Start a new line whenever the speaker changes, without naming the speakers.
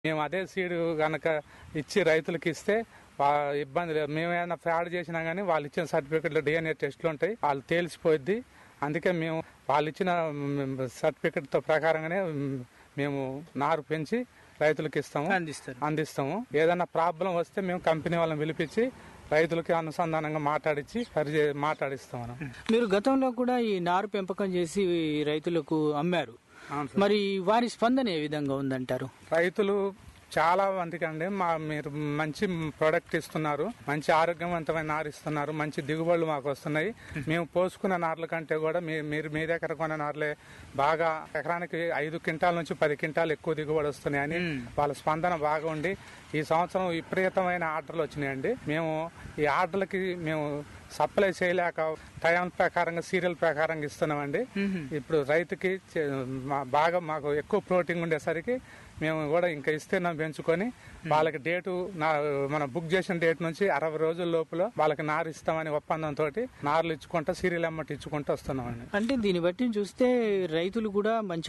మేము అదే సీడ్ గనక ఇచ్చి రైతులకు ఇస్తే వా- ఇబ్బంది లేదు మేము ఏమైనా ఫ్రాడ్ చేసినా గానీ వాళ్ళు ఇచ్చిన సర్టిఫికెట్లు డిఎన్ఏ టెస్ట్లు ఉంటాయి వాళ్ళు తేల్చిపోద్ది అందుకే మేము వాళ్ళు ఇచ్చిన సర్టిఫికెట్ తో ప్రకారంగానే మ్, మేము నారు పెంచి రైతులకు ఇస్తాము
అందిస్తారు
అందిస్తాము ఏదైనా ప్రాబ్లం వస్తే మేము కంపెనీ వాళ్ళని పిలిపించి రైతులకి అనుసంధానంగా మాట్లాడించి పరిచయ మాట్లాడిస్తాం మనం
మీరు గతంలో కూడా ఈ నారు పెంపకం చేసి రైతులకు అమ్మారు
అవును
మరి వారి స్పందన ఏ విధంగా ఉందంటారు
రైతులు చాలా మందికి అండి మా మీరు మంచి ప్రొడక్ట్ ఇస్తున్నారు మంచి ఆరోగ్యవంతమైన నారు ఇస్తున్నారు మంచి దిగుబడులు మాకు వస్తున్నాయి మేము పోసుకున్న నార్ల కంటే కూడా మీ- మీరు మీ దగ్గర కొన్న నార్లే బాగా ఎకరానికి ఐదు క్వింటాల నుంచి పది క్వింటాలు ఎక్కువ దిగుబడి వస్తున్నాయని వాళ్ళ స్పందన బాగా ఉండి ఈ సంవత్సరం విపరీతమైన ఆర్డర్లు వచ్చినాయండి మేము ఈ ఆర్డర్లకి మేము సప్లై చేయలేక టైం ప్రకారంగా సీరియల్ ప్రకారంగా ఇస్తున్నామండి ఇప్పుడు రైతుకి చే- మా- బాగా మాకు ఎక్కువ ప్రోటీన్ ఉండేసరికి మేము కూడా ఇంకా ఇస్తున్నాం పెంచుకొని వాళ్ళకి డేటు నా- మనం బుక్ చేసిన డేట్ నుంచి అరవై రోజుల లోపల వాళ్ళకి నారు ఇస్తామని ఒప్పందంతో నార్లు ఇచ్చుకుంటా సీరియల్ అమ్మటి ఇచ్చుకుంటూ వస్తున్నామండి
అంటే దీన్ని బట్టి చూస్తే రైతులు కూడా మంచి